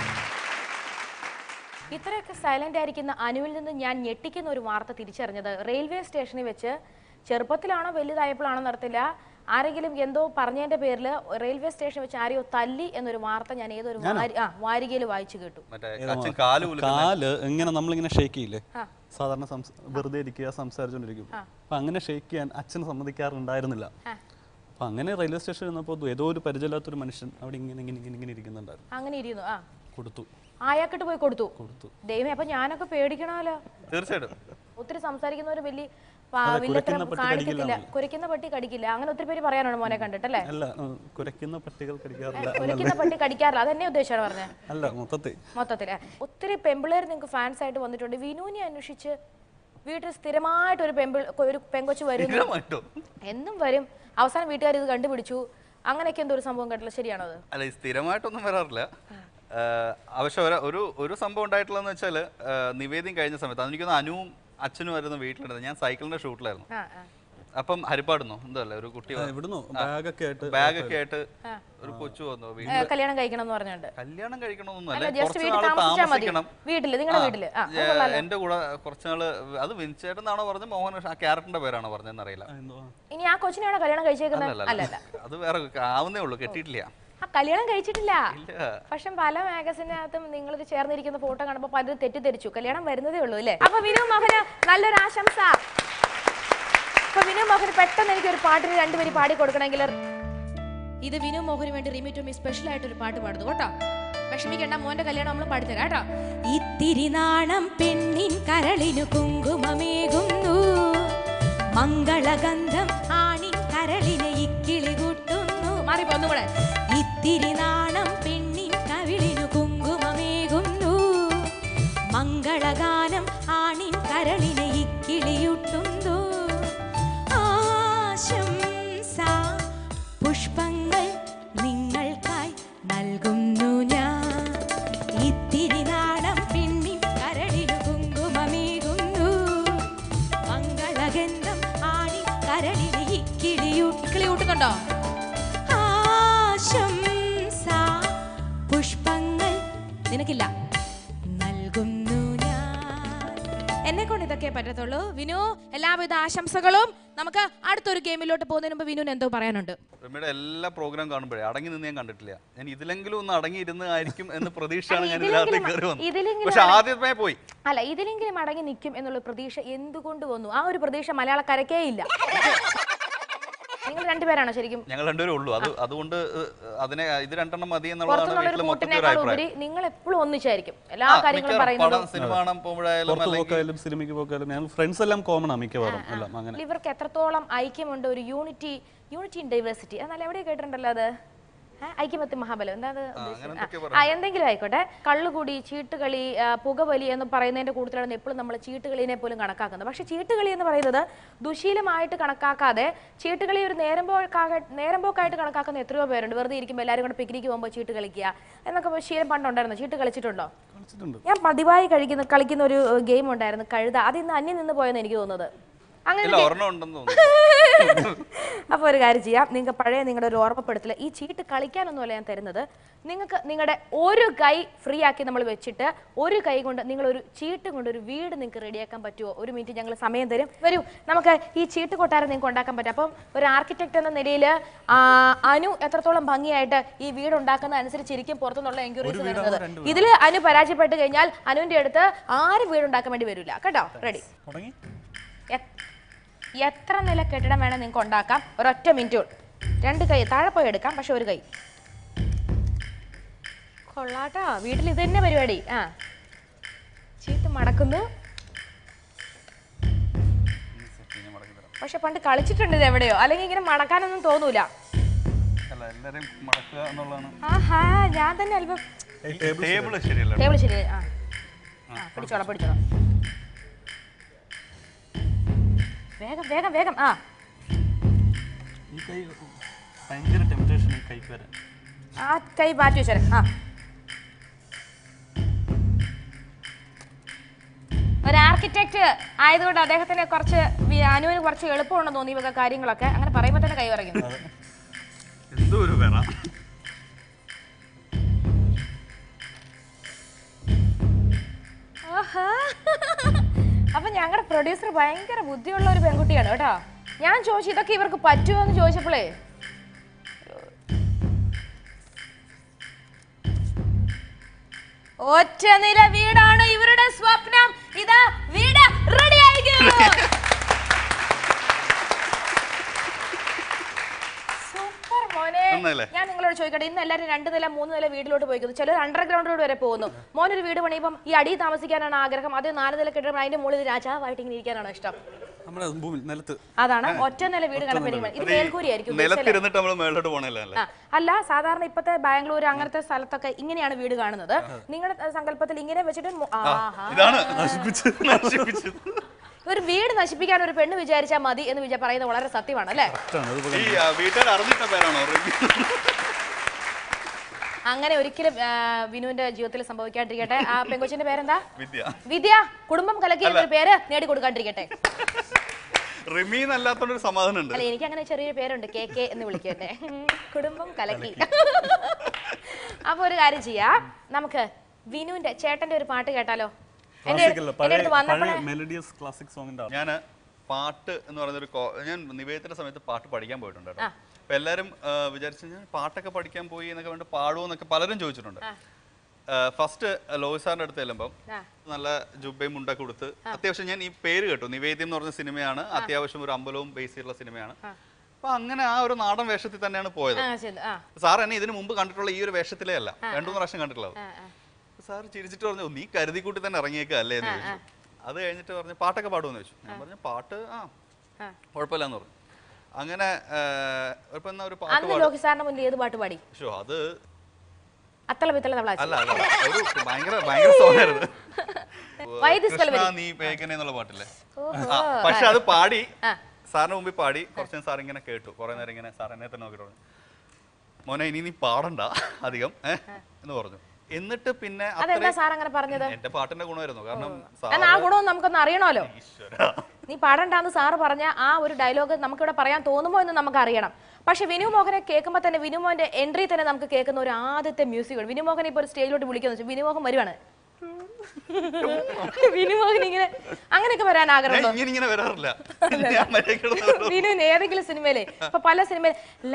B: ഇത്രയൊക്കെ സൈലന്റ് ആയിരിക്കുന്ന അനുവിൽ നിന്ന് ഞാൻ ഞെട്ടിക്കുന്ന ഒരു വാർത്ത തിരിച്ചറിഞ്ഞത് റെയിൽവേ സ്റ്റേഷനിൽ വെച്ച് ചെറുപ്പത്തിലാണോ വലുതായപ്പോഴാണോ നടത്തില്ല ആരെങ്കിലും എന്തോ പറഞ്ഞതിന്റെ പേരിൽ റെയിൽവേ സ്റ്റേഷനിൽ വെച്ച് ആരെയോ തല്ലി എന്നൊരു വാർത്ത ഞാൻ ഏതൊരു വാരി- ആ വാരികയിൽ വായിച്ചു കേട്ടു
C: മറ്റേ അച്ഛൻ കാല് കുലുക്കുന്ന
D: കാല് ഇങ്ങനെ നമ്മളിങ്ങനെ ഷേക്ക് ചെയ്യില്ലേ
B: ആ.
D: സാധാരണ സംസ- വെറുതെ ഇരിക്കുക സംസാരിച്ചുകൊണ്ടിരിക്കും അപ്പൊ അങ്ങനെ ഷേക്ക് ചെയ്യാൻ അച്ഛൻ സമ്മതിക്കാറുണ്ടായിരുന്നില്ല
B: ആ.
D: അപ്പൊ അങ്ങനെ റെയിൽവേ സ്റ്റേഷനിൽ നിന്നപ്പോൾ ഏതോ ഒരു പരിചയമില്ലാത്തൊരു മനുഷ്യൻ അവിടെ ഇങ്ങനെ ഇങ്ങനെ ഇങ്ങനെ ഇങ്ങനെ ഇരിക്കുന്നുണ്ടായിരുന്നു
B: അങ്ങനെ ഇരുന്നു ആ
D: കൊടുത്തു
B: ആയാക്കിട്ട് പോയി കൊടുത്തു
D: കൊടുത്തു
B: ദൈവമേ അപ്പൊ ഞാനൊക്കെ പേടിക്കണമല്ലോ
C: തീർച്ചയായിട്ടും
B: ഒത്തിരി സംസാരിക്കുന്നവർ വലിയ പാ-
D: അതെ,
B: വില്ലത്തരം
D: കുരയ്ക്കുന്ന പട്ടി
B: കാണിക്കത്തില്ല
D: കടിക്കില്ല.
B: കുരയ്ക്കുന്ന പട്ടി കടിക്കില്ല അങ്ങനെ ഒത്തിരി പേര് പറയാനാണ് മോനെ കണ്ടിട്ടല്ലേ
D: അല്ല ഉം, കുരയ്ക്കുന്ന പട്ടികൾ കടിക്കാറില്ല
B: കുരയ്ക്കുന്ന പട്ടി കടിക്കാറില്ല അതെന്നെ ഉദ്ദേശിച്ചാണ് പറഞ്ഞത്
D: അല്ല മൊത്തത്തിൽ
B: മൊത്തത്തില് ഒത്തിരി പെമ്പിളേർ നിങ്ങൾക്ക് ഫാൻസ് ആയിട്ട് വന്നിട്ടുണ്ട് വിനുവിനെ അന്വേഷിച്ച് വീട്ടിൽ സ്ഥിരമായിട്ട് ഒരു പെമ്പിൾ ഒരു പെങ്കൊച്ച് വരുന്നു
C: സ്ഥിരമായിട്ടോ
B: എന്നും വരും അവസാനം വീട്ടുകാർ ഇത് കണ്ടുപിടിച്ചു അങ്ങനെയൊക്കെ എന്തോ ഒരു സംഭവം കേട്ടില്ല ശരിയാണോ അത്
C: അല്ല ഈ സ്ഥിരമായിട്ടൊന്നും വരാറില്ല പക്ഷെ ഒരു ഒരു സംഭവം ഉണ്ടായിട്ടുള്ളതെന്ന് വെച്ചാൽ നിവേദ്യം കഴിഞ്ഞ സമയത്ത് അതെനിക്കൊന്ന് അനുവും അച്ഛനും ആയിരുന്നു വീട്ടിലുണ്ടായിരുന്നത് ഞാൻ സൈക്കിളിന്റെ ഷൂട്ടിലായിരുന്നു
B: ആ ആ
C: അപ്പം ഹരിപ്പാടുന്നോ എന്തോ അല്ലേ ഒരു കുട്ടി
D: എവിടുന്നോ ബാഗൊക്കെ ആയിട്ട്
C: ബാഗൊക്കെ ആയിട്ട് ഒരു കൊച്ചു വന്നു
B: ഏ,
C: വീട്ടിൽ
B: കല്യാണം കഴിക്കണം എന്ന് പറഞ്ഞുണ്ട്
C: കല്യാണം കഴിക്കണമെന്നൊന്നും
B: അല്ല
C: അല്ല
B: ജസ്റ്റ്
C: കുറച്ച്
B: വീട്ടിൽ
C: നാള്
B: താമസിച്ചാൽ മതി
C: താമസിക്കണം
B: വീട്ടില് നിങ്ങളുടെ
C: ആ,
B: വീട്ടില് ആ അത്
C: ഏ,
B: കൊള്ളാലോ.
C: എന്റെ കൂടെ കുറച്ച് നാള് അത് വിൻചേട്ടൻ എന്നാണോ പറഞ്ഞത് മോഹൻ ആ ക്യാരക്ടറിന്റെ പേരാണോ പറഞ്ഞതെന്ന് അറിയില്ല
D: എന്തോ
B: ഇനി ആ കൊച്ചിനെയാണോ കല്യാണം കഴിച്ചേക്കുന്നത്
C: അല്ല
B: അല്ല
C: അല്ല
B: അല്ല
C: അത് വേറെ ആവുന്നേ ഉള്ളൂ കെട്ടിയിട്ടില്ല
B: ആ കല്യാണം കഴിച്ചിട്ടില്ല
C: ഇല്ല
B: പക്ഷെ പല മാഗസിനകത്തും നിങ്ങൾ ഇത് ചേർന്നിരിക്കുന്ന ഫോട്ടോ കാണുമ്പോൾ പലരും തെറ്റിദ്ധരിച്ചു കല്യാണം വരുന്നതേ ഉള്ളൂ അല്ലേ അപ്പൊ വിനു മോഹന് നല്ലൊരു ആശംസ അപ്പൊ വിനു മോഹന് പെട്ടെന്ന് എനിക്ക് ഒരു പാട്ടിന് രണ്ടുപേര് പാടി കൊടുക്കണമെങ്കിൽ ഇത് വിനു മോഹന് വേണ്ടി റിമിറ്റോമി സ്പെഷ്യൽ ആയിട്ട് ഒരു പാട്ട് പാടുന്നു കേട്ടോ വിഷമിക്കണ്ട മോന്റെ കല്യാണം നമ്മൾ പാടിത്തരാം കേട്ടോ
A: ഇത്തിരി നാണം പെണ്ണിൻ കരളിനു കുങ്കുമമേകുന്നു മംഗളഗന്ധം ആണിൻ കരളിനെ ഇക്കിളി കൂട്ടുന്നു
B: മാറി പോന്നു കൂടെ
A: ഇത്തിരി നാണം പെണ്ണിൻ കവിളിനു കുങ്കുമമേകുന്നു മംഗളഗാനം ആണിൻ കരളിനെ ഇക്കിളിയൂട്ടുന്നു ആശംസ പുഷ്പങ്ങൾ നിങ്ങൾക്കായി നൽകുന്നു ഞാൻ ഇത്തിരി നാണം പെണ്ണിൻ കരളിനു കുങ്കുമമേകുന്നു മംഗളഗന്ധം ആണിൻ കരളിനെ ഇക്കിളിയൂട്ടുന്നു
B: കിളി കൂട്ടുന്നുണ്ടോ
A: ആശംസ പുഷ്പങ്ങൾ
B: നിനക്കില്ല
A: നൽകുന്നു ഞാൻ
B: എന്നെ കൊണ്ട് ഇതൊക്കെ പറ്റത്തുള്ളൂ വിനു എല്ലാവിധ ആശംസകളും നമുക്ക് അടുത്തൊരു ഗെയിമിലോട്ട് പോകുന്നതിന് മുമ്പ് വിനുവിന് എന്തോ പറയാനുണ്ട്
C: രമ്യയുടെ എല്ലാ പ്രോഗ്രാം കാണുമ്പോഴേ അടങ്ങി നിന്ന് ഞാൻ കണ്ടിട്ടില്ല ഞാൻ ഇതിലെങ്കിലും ഒന്ന് അടങ്ങി ഇരുന്ന് ആയിരിക്കും എന്ന് പ്രതീക്ഷയാണ് ഞാൻ ഇതിനകത്ത് കയറി വന്നത്
B: ഇതിലെങ്കിലും
C: പക്ഷെ ആദ്യമേ പോയി
B: അല്ല ഇതിലെങ്കിലും അടങ്ങി നിൽക്കും എന്നുള്ള പ്രതീക്ഷ എന്തുകൊണ്ട് വന്നു ആ ഒരു പ്രതീക്ഷ മലയാളക്കരക്കേ ഇല്ല നിങ്ങൾ രണ്ടുപേരാണോ ശരിക്കും
C: ഞങ്ങൾ രണ്ടുപേരും ഉള്ളൂ അത് അതുകൊണ്ട് ഏഹ്, അതിനെ ഇത് രണ്ടെണ്ണം മതി എന്നുള്ളതാണ്
B: പുറത്തുനിന്നുള്ള ഒരു
C: വീട്ടിലെ മൊത്തത്തിൽ ഒരു
B: കൂട്ടിനേക്കാൾ ഉപരി
C: അഭിപ്രായം
B: നിങ്ങൾ എപ്പോഴും ഒന്നിച്ചായിരിക്കും എല്ലാ
C: ആ,
B: കാര്യങ്ങളും
C: മിക്കവാറും
B: പറയുന്നത്
C: പടം സിനിമ കാണാൻ പോകുമ്പോഴായാലും
D: പുറത്ത്
C: അല്ലെങ്കിൽ
D: പോക്കായാലും സിനിമയ്ക്ക് പോക്കായാലും ഞങ്ങൾ ഫ്രണ്ട്സ് എല്ലാം കോമൺ ആണ് മിക്കവാറും എല്ലാം അങ്ങനെ
B: ഇവർക്ക് എത്രത്തോളം ഐക്യമുണ്ട് ഒരു യൂണിറ്റി യൂണിറ്റി ഇൻ ഡൈവേഴ്സിറ്റി എന്നാൽ എവിടെ കേട്ടിട്ടുണ്ടല്ലോ അത് ഏ? ഐക്യമത്യ മഹാബലം എന്താ അത് ഉദ്ദേശിച്ചത്?
C: എന്തൊക്കെയോ
B: ആ എന്തെങ്കിലും ആയിക്കോട്ടെ കള്ളുകൂടി ചീട്ടുകളി ആ, പുകവലി എന്ന് പറയുന്നതിന്റെ കൂട്ടത്തിലാണ് എപ്പോഴും നമ്മൾ ചീട്ടുകളിനെ പോലും കണക്കാക്കുന്നത് പക്ഷെ ചീട്ടുകളി എന്ന് പറയുന്നത് ദുശീലമായിട്ട് കണക്കാക്കാതെ ചീട്ടുകളി ഒരു നേരമ്പോക്കാക നേരമ്പോക്കായിട്ട് കണക്കാക്കുന്ന എത്രയോ പേരുണ്ട് വെറുതെ ഇരിക്കുമ്പോൾ എല്ലാവരും കൂടെ പിക്നിക്ക് പോകുമ്പോൾ ചീട്ട് കളിക്കുക എന്നൊക്കെ ശീലം പണ്ടുണ്ടായിരുന്നു ചീട്ട് കളിച്ചിട്ടുണ്ടോ
D: കളിച്ചിട്ടുണ്ട്
B: ഞാൻ പതിവായി കഴിക്കുന്ന കളിക്കുന്ന ഒരു ഗെയിം ഉണ്ടായിരുന്നു കഴുത അത് ഇന്ന് അന്യം നിന്ന് പോയെന്ന് എനിക്ക് തോന്നുന്നത് അങ്ങനെ
C: ഇല്ല ഒരെണ്ണം ഉണ്ടെന്ന് തോന്നുന്നു
B: അപ്പോൾ ഒരു കാര്യം ചെയ്യാം നിങ്ങൾക്ക് പഴയ നിങ്ങളുടെ ഒരു ഓർമ്മപ്പെടുത്തൽ ഈ ചീട്ട് കളിക്കാനൊന്നുമല്ല ഞാൻ തരുന്നത് നിങ്ങൾക്ക് നിങ്ങളുടെ ഒരു കൈ ഫ്രീ ആക്കി നമ്മൾ വെച്ചിട്ട് ഒരു കൈ കൊണ്ട് നിങ്ങൾ ഒരു ചീട്ട് കൊണ്ട് ഒരു വീട് നിങ്ങൾക്ക് റെഡിയാക്കാൻ പറ്റുമോ ഒരു മിനിറ്റ് ഞങ്ങൾ സമയം തരും വരൂ നമുക്ക് ഈ ചീട്ട് കൊട്ടാരം നിങ്ങൾക്ക് ഉണ്ടാക്കാൻ പറ്റും അപ്പം ഒരു ആർക്കിടെക്ട് എന്ന നിലയിൽ അനു എത്രത്തോളം ഭംഗിയായിട്ട് ഈ വീട് ഉണ്ടാക്കുന്ന അനുസരിച്ചിരിക്കും പുറത്തുനിന്നുള്ള എൻക്വയറീസ് വരുന്നത് ഇതിൽ അനു പരാജയപ്പെട്ട് കഴിഞ്ഞാൽ അനുവിന്റെ അടുത്ത് ആരും വീട് ഉണ്ടാക്കാൻ വേണ്ടി വരില്ല കേട്ടോ റെഡി
D: തുടങ്ങി
B: എത്ര നില കെട്ടിടം വേണം നിങ്ങൾക്ക് ഉണ്ടാക്കാം ഒരൊറ്റ മിനിറ്റ് രണ്ട് കൈ താഴെ പോയി എടുക്കാം പക്ഷെ ഒരു കൈ കൊള്ളാട്ടോ വീട്ടിൽ ഇത് തന്നെ പരിപാടി ആ ചീട്ട് മടക്കുന്നു പക്ഷെ പണ്ട് കളിച്ചിട്ടുണ്ട് ഇത് എവിടെയോ അല്ലെങ്കിൽ ഇങ്ങനെ മടക്കാനൊന്നും തോന്നൂല
C: അല്ല എല്ലാരെയും മടക്കുക എന്നുള്ളതാണ്
B: ആഹാ ഞാൻ തന്നെ അല്പം
C: ടേബിൾ ശരിയല്ല
B: ടേബിൾ ശരി ആ ആ പിടിച്ചോളാം പിടിച്ചോളാം വേഗം വേഗം വേഗം ആ
D: ഈ കൈ ഭയങ്കര ടെംപ്റ്റേഷൻ ഈ കൈക്ക് വരാൻ
B: ആ കൈ മാറ്റി വെച്ചേരെ ആ ഒരു ആർക്കിടെക്ട് ആയതുകൊണ്ട് അദ്ദേഹത്തിന് കുറച്ച് വി- അനുവിന് കുറച്ച് എളുപ്പമുണ്ടെന്ന് തോന്നി ഈ വക കാര്യങ്ങളൊക്കെ അങ്ങനെ പറയുമ്പോൾ തന്നെ കൈ പറയുന്നു
C: എന്തോ ഒരു വേറ
B: ആഹാ. അപ്പൊ ഞങ്ങളുടെ പ്രൊഡ്യൂസർ ഭയങ്കര ബുദ്ധിയുള്ള ഒരു പെൺകുട്ടിയാണ് കേട്ടോ ഞാൻ ചോദിച്ചു ഇതൊക്കെ ഇവർക്ക് പറ്റുമോ എന്ന് ചോദിച്ചപ്പോഴേ ഒറ്റ നില വീടാണ് ഇവരുടെ സ്വപ്നം ഇതാ വീട് റെഡി ആയിരിക്കും സൂപ്പർ മോനെ
C: നന്നല്ലേ?
B: ഞാൻ നിങ്ങളോട് ചോദിക്കട്ടെ ഇന്ന് എല്ലാവരും രണ്ട് നില മൂന്ന് നില വീട്ടിലോട്ട് പോയിക്കുന്നു ചിലർ അണ്ടർഗ്രൗണ്ടിലോട്ട് വരെ പോകുന്നു മോനൊരു വീട് പണിയുമ്പം ഈ അടിയിൽ താമസിക്കാനാണ് ആഗ്രഹം അത് നാല് നില കെട്ടിടം അതിന്റെ മുകളിൽ രാജാവായിട്ട് ഇങ്ങനെ ഇരിക്കാനാണോ ഇഷ്ടം
D: നമ്മുടെ ഭൂമി നിലത്ത്
B: അതാണ് ഒറ്റ നില വീട് കണപ്പിടിക്കുമ്പോൾ ഇത് മേൽക്കൂരി ആയിരിക്കും ഉദ്ദേശിച്ചല്ലേ?
C: നിലത്തിരുന്നിട്ട് നമ്മൾ മേളിലോട്ട് പോകണല്ലോ അല്ലേ
B: ആ, അല്ല സാധാരണ ഇപ്പത്തെ ബാംഗ്ലൂർ അങ്ങനത്തെ സ്ഥലത്തൊക്കെ ഇങ്ങനെയാണ് വീട് കാണുന്നത് നിങ്ങളുടെ സങ്കല്പത്തിൽ ഇങ്ങനെ വെച്ചിട്ട് മു- ആഹാ.
C: ഇതാണ് നശിപ്പിച്ചത്
B: ഒരു വീട് നശിപ്പിക്കാൻ ഒരു പെണ്ണ് വിചാരിച്ചാൽ മതി എന്ന് വിചാ പറയുന്നത് വളരെ സത്യമാണ് അല്ലേ
D: കറക്റ്റാണ് അത്
C: ഈ ആ, വീട്ടുകാർ അറിഞ്ഞിട്ട പേരാണോ റിവ്യൂ
B: അങ്ങനെ ഒരിക്കലും ആ, വിനുവിന്റെ ജീവിതത്തിൽ സംഭവിക്കാണ്ടിരിക്കട്ടെ ആ പെങ്കൊച്ചിന്റെ പേരെന്താ
C: വിദ്യ
B: വിദ്യ കുടുംബം കലക്കി എന്നൊരു പേര് നേടിക്കൊടുക്കാണ്ടിരിക്കട്ടെ
C: റിമി എന്നല്ലാത്തോണ്ടൊരു സമാധാനം ഉണ്ട്
B: അല്ല എനിക്ക് അങ്ങനെ ചെറിയൊരു പേരുണ്ട് കെ കെ എന്ന് വിളിക്കട്ടെ കുടുംബം കലക്കി അപ്പൊ ഒരു കാര്യം ചെയ്യാം നമുക്ക് വിനുവിന്റെ ചേട്ടന്റെ ഒരു പാട്ട് കേട്ടാലോ എന്റെ
D: ക്ലാസിക്കൽ
B: എന്റെ
D: പഴയ
B: അടുത്ത് വന്നപ്പോഴേ
D: പഴയ മെലഡിയസ് ക്ലാസിക് സോങ്ങിന്റെ
C: ഞാൻ പാട്ട് എന്ന് പറയുന്നൊരു കോ- ഞാൻ നിവേദത്തിന്റെ സമയത്ത് പാട്ട് പഠിക്കാൻ പോയിട്ടുണ്ട് കേട്ടോ അപ്പൊ എല്ലാരും ആ, വിചാരിച്ചു ഞാൻ പാട്ടൊക്കെ പഠിക്കാൻ പോയി എന്നൊക്കെ വേണ്ടി പാടുമോ എന്നൊക്കെ പലരും ചോദിച്ചിട്ടുണ്ട് ഫസ്റ്റ് ലോയി സാറിന്റെ അടുത്ത് ചെല്ലുമ്പോൾ
B: ആ.
C: നല്ല ജുബയും മുണ്ടൊക്കെ കൊടുത്ത് അത്യാവശ്യം ഞാൻ ഈ പേര് കേട്ടു നിവേദ്യം എന്ന് പറഞ്ഞ സിനിമയാണ് അത്യാവശ്യം ഒരു അമ്പലവും ബേസ് ചെയ്തിട്ടുള്ള സിനിമയാണ് അപ്പൊ അങ്ങനെ ആ ഒരു നാടൻ വേഷത്തിൽ തന്നെയാണ് പോയത്
B: ആ ശരി ആ
C: സാർ എന്നെ ഇതിനു മുമ്പ് കണ്ടിട്ടുള്ള ഈ ഒരു വേഷത്തിലേ അല്ല രണ്ടു മൂന്ന് പ്രാവശ്യം കണ്ടിട്ടുള്ളത് സാർ ചിരിച്ചിട്ട് പറഞ്ഞു "ഓ, നീ കരുതിക്കൂട്ടി തന്നെ ഇറങ്ങിയേക്കുക അല്ലേ എന്ന് ചോദിച്ചു അത് കഴിഞ്ഞിട്ട് പറഞ്ഞു പാട്ടൊക്കെ പാടുമെന്ന് ചോദിച്ചു ഞാൻ പറഞ്ഞു പാട്ട് ആ
B: ആ.
C: കുഴപ്പമില്ലെന്ന് പറഞ്ഞു അങ്ങനെ ഏഹ്, ഇപ്പൊ എന്നാ ഒരു പാട്ട്
B: അന്ന്
C: പാടും
B: ലോകി സാറിന്റെ മുന്നിൽ ഏത് പാട്ട് പാടി
C: ഷോ അത്
B: അത്തള പിത്തള തവള
C: അല്ല അല്ല ഒരു ഭയങ്കര ഭയങ്കര സോങ് ആയിരുന്നു
B: വൈദിസ്തല
C: കൃഷ്ണ നീ പേക്കനെ എന്നുള്ള പാട്ടില്ലേ ആ, പക്ഷെ അത് പാടി
B: ആ.
C: സാറിന് മുമ്പിൽ പാടി കുറച്ച് നേരം സാർ ഇങ്ങനെ കേട്ടു കുറെ നേരം ഇങ്ങനെ സാർ എന്നെ തന്നെ നോക്കിട്ട് പറഞ്ഞു മോനെ ഇനി നീ പാടണ്ട അധികം ഏഹ് എന്ന് പറഞ്ഞു എന്നിട്ട് പിന്നെ
B: അതെന്താ
C: അത്രയും
B: സാർ അങ്ങനെ പറഞ്ഞത്
C: എന്റെ പാട്ടിന്റെ ഗുണമായിരുന്നു കാരണം
B: എന്നാ ആ
C: സാറ്
B: ഗുണവും നമുക്കൊന്ന് അറിയണമല്ലോ
C: ഈശ്വരാ.
B: നീ പാടണ്ടാന്ന് സാറ് പറഞ്ഞ ആ ഒരു ഡയലോഗ് നമുക്കിവിടെ പറയാൻ തോന്നുമോ എന്ന് നമുക്ക് അറിയണം പക്ഷെ വിനു മോഹനെ കേൾക്കുമ്പോൾ തന്നെ വിനു മോഹന്റെ എൻട്രി തന്നെ നമുക്ക് കേൾക്കുന്ന ഒരു ആദ്യത്തെ മ്യൂസിക് ഉണ്ട് വിനു മോഹൻ ഇപ്പോൾ ഒരു സ്റ്റേജിലോട്ട് വിളിക്കുന്നു വെച്ചാൽ വിനു മോഹൻ വരുവാണ് വിനു മോഹൻ ഇങ്ങനെ അങ്ങനെയൊക്കെ വരാൻ
C: ഞാൻ
B: ആഗ്രഹമുണ്ടോ
C: ഇങ്ങനെ ഇങ്ങനെ വരാറില്ല ഞാൻ മറ്റേ കിടന്ന് വരും.
B: വിനുവിന് ഏതെങ്കിലും സിനിമയിലെ ഇപ്പൊ പല സിനിമയിൽ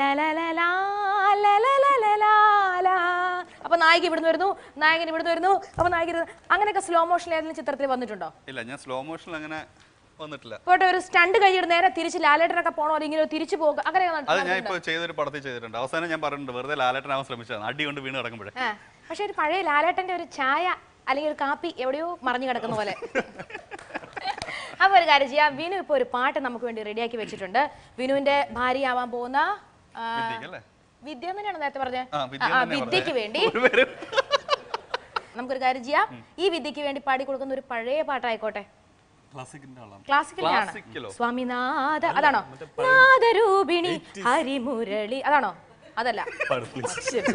B: അപ്പൊ നായിക ഇവിടുന്ന് വരുന്നു നായകൻ ഇവിടുന്ന് വരുന്നു അപ്പൊ നായകൻ ഇരുന്ന് അങ്ങനെയൊക്കെ സ്ലോ മോഷൻ ഏതെങ്കിലും ചിത്രത്തിൽ വന്നിട്ടുണ്ടോ
C: ഇല്ല ഞാൻ സ്ലോ മോഷനിൽ അങ്ങനെ വന്നിട്ടില്ല
B: പോട്ടെ ഒരു സ്റ്റണ്ട് കഴിഞ്ഞിട്ട് നേരെ തിരിച്ച് ലാലേട്ടനൊക്കെ പോണോ അല്ലെങ്കിൽ ഇങ്ങനെ തിരിച്ചു പോകുക അങ്ങനെ
C: അത് ഞാൻ ഇപ്പൊ ചെയ്തൊരു പടത്തിൽ ചെയ്തിട്ടുണ്ട് അവസാനം ഞാൻ പറഞ്ഞിട്ടുണ്ട് വെറുതെ ലാലേട്ടനാവാൻ ശ്രമിച്ചതാണ് അടി കൊണ്ട് വീണ് കിടക്കുമ്പോഴേ
B: ആ പക്ഷെ ഒരു പഴയ ലാലേട്ടന്റെ ഒരു ചായ അല്ലെങ്കിൽ ഒരു കാപ്പി എവിടെയോ മറിഞ്ഞു കിടക്കുന്ന പോലെ അപ്പൊ ഒരു കാര്യം ചെയ്യാം വിനു ഇപ്പൊ ഒരു പാട്ട് നമുക്ക് വേണ്ടി റെഡിയാക്കി വെച്ചിട്ടുണ്ട് വിനുവിന്റെ ഭാര്യയാവാൻ പോകുന്ന ആ,
C: വിദ്യക്കല്ലേ?
B: വിദ്യ എന്ന് തന്നെയാണ് നേരത്തെ പറഞ്ഞത്
C: ആ, വിദ്യ
B: ആ,
C: എന്ന് തന്നെയാ
B: വിദ്യക്ക്
C: പറഞ്ഞത്.
B: വേണ്ടി
C: ഒരു പേരും
B: നമുക്കൊരു കാര്യം ചെയ്യാം ഈ വിദ്യക്ക് വേണ്ടി പാടി കൊടുക്കുന്ന ഒരു പഴയ പാട്ടായിക്കോട്ടെ
D: ക്ലാസിക്കിന്റെ ആളാണ്
B: ക്ലാസിക്കലാണ്
C: ക്ലാസിക്കലോ?
B: സ്വാമിനാഥ അതാണോ നാദരൂപിണി ഹരിമുരളി അതാണോ അതല്ല
D: പാട് please.
B: ശരി.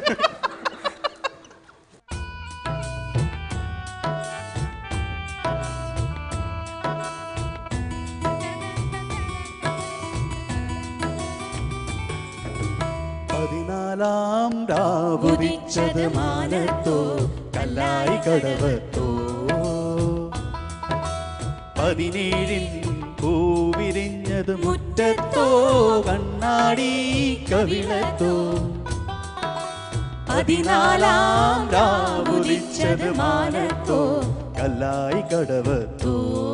D: പതിനാലാം രാവുദിച്ചത് മാനത്തോ കല്ലായി കടവത്തോ പതിനേഴിൻ പൂവിരിഞ്ഞത് മുറ്റത്തോ കണ്ണാടി കവിളത്തോ പതിനാലാം രാവുദിച്ചത് മാനത്തോ കല്ലായി കടവത്തോ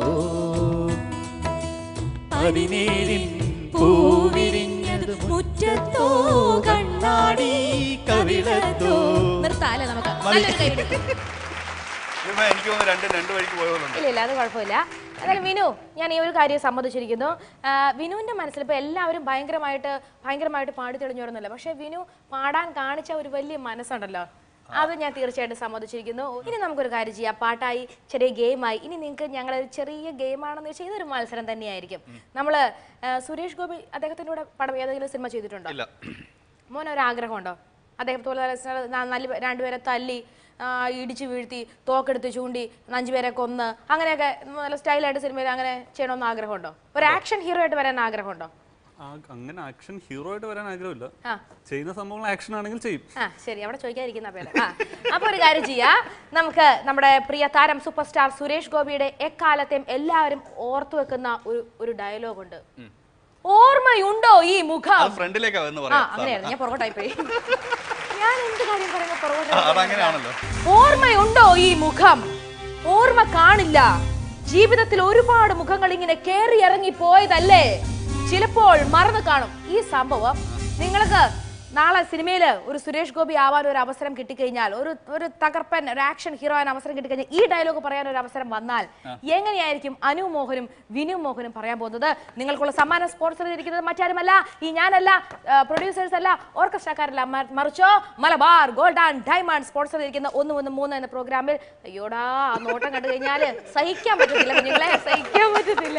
D: പതിനേഴിൻ പൂവിരിഞ്ഞത് മുറ്റത്തോ കണ്ണാടി കവിളത്തോ
B: നിർത്താല്ലേ നമുക്ക് നല്ലൊരു കൈ ഇട്.
C: ഇവൻ എനിക്ക് തോന്നുന്നു രണ്ടും രണ്ട് വഴിക്ക് പോയതുകൊണ്ട്
B: ഇല്ല ഇല്ല അത് കുഴപ്പമില്ല എന്നാലും വിനു ഞാൻ ഈ ഒരു കാര്യം സമ്മതിച്ചിരിക്കുന്നു ആ, വിനുവിന്റെ മനസ്സിൽ ഇപ്പൊ എല്ലാവരും ഭയങ്കരമായിട്ട് ഭയങ്കരമായിട്ട് പാടി തെളിഞ്ഞു വരുന്നില്ല പക്ഷെ വിനു പാടാൻ കാണിച്ച ഒരു വലിയ മനസ്സുണ്ടല്ലോ അത് ഞാൻ തീർച്ചയായിട്ടും സമ്മതിച്ചിരിക്കുന്നു ഇനി നമുക്കൊരു കാര്യം ചെയ്യാം പാട്ടായി ചെറിയ ഗെയിമായി ഇനി നിങ്ങൾക്ക് ഞങ്ങൾ ഒരു ചെറിയ ഗെയിമാണെന്ന് വെച്ചാൽ ഇതൊരു മത്സരം തന്നെയായിരിക്കും നമ്മൾ സുരേഷ് ഗോപി അദ്ദേഹത്തിൻ്റെ കൂടെ പടം ഏതെങ്കിലും സിനിമ ചെയ്തിട്ടുണ്ടോ
C: ഇല്ല
B: മോൻ ഒരു ആഗ്രഹമുണ്ടോ അദ്ദേഹത്തെ പോലെ ന- നല്ല പേ- രണ്ടുപേരെ തല്ലി ആ, ഇടിച്ചു വീഴ്ത്തി തോക്കെടുത്ത് ചൂണ്ടി അഞ്ചുപേരെ കൊന്ന് അങ്ങനെയൊക്കെ നല്ല സ്റ്റൈലായിട്ട് സിനിമയിൽ അങ്ങനെ ചെയ്യണമെന്ന് ആഗ്രഹമുണ്ടോ ഒരു ആക്ഷൻ ഹീറോ ആയിട്ട് വരാൻ ആഗ്രഹമുണ്ടോ
D: ആ, അങ്ങനെ ആക്ഷൻ ഹീറോ ആയിട്ട് വരാൻ ആഗ്രഹമില്ല
B: ആ
D: ചെയ്യുന്ന സംഭവങ്ങൾ ആക്ഷൻ ആണെങ്കിൽ ചെയ്യും
B: ആ ശരി അവിടെ ചോദിക്കാതിരിക്കുന്ന പേര് ആ അപ്പൊ ഒരു കാര്യം ചെയ്യാ നമുക്ക് നമ്മുടെ പ്രിയ താരം സൂപ്പർ സ്റ്റാർ സുരേഷ് ഗോപിയുടെ എക്കാലത്തെയും എല്ലാവരും ഓർത്തു വെക്കുന്ന ഒരു ഒരു ഡയലോഗ് ഉണ്ട് ഓർമ്മയുണ്ടോ ഈ മുഖം
C: അത് ഫ്രണ്ടിലേക്കാ എന്ന്
B: ആ
C: പറയാം
B: അങ്ങനെയായിരുന്നു ഞാൻ പുറകോട്ടായി പോയി ഞാൻ എന്ത് കാര്യം പറയുമ്പോ
C: ആ,
B: പുറകോട്ടായി
C: അതങ്ങനെയാണല്ലോ
B: ഓർമ്മയുണ്ടോ ഈ മുഖം ഓർമ്മ കാണില്ല ജീവിതത്തിൽ ഒരുപാട് മുഖങ്ങൾ ഇങ്ങനെ കേറി ഇറങ്ങി പോയതല്ലേ ചിലപ്പോൾ മറന്നു കാണും ഈ സംഭവം നിങ്ങൾക്ക് നാളെ സിനിമയിൽ ഒരു സുരേഷ് ഗോപി ആവാൻ ഒരു അവസരം കിട്ടിക്കഴിഞ്ഞാൽ ഒരു ഒരു തകർപ്പൻ ഒരു ആക്ഷൻ ഹീറോ ആവാൻ അവസരം കിട്ടിക്കഴിഞ്ഞാൽ ഈ ഡയലോഗ് പറയാൻ ഒരു അവസരം വന്നാൽ എങ്ങനെയായിരിക്കും അനു മോഹനും വിനു മോഹനും പറയാൻ പോകുന്നത് നിങ്ങൾക്കുള്ള സമ്മാനം സ്പോൺസർ ചെയ്തിരിക്കുന്നത് മറ്റാരുമല്ല ഈ ഞാനല്ല പ്രൊഡ്യൂസേഴ്സ് അല്ല ഓർക്കസ്ട്രക്കാരല്ല മ- മറിച്ചോ Malabar Gold and Diamond sponsor ചെയ്തിരിക്കുന്ന ഒന്ന് ഒന്ന് മൂന്ന് എന്ന പ്രോഗ്രാമിൽ അയ്യോടാ ആ നോട്ടം കണ്ടു കഴിഞ്ഞാൽ സഹിക്കാൻ പറ്റത്തില്ല കുഞ്ഞുങ്ങളെ സഹിക്കാൻ പറ്റത്തില്ല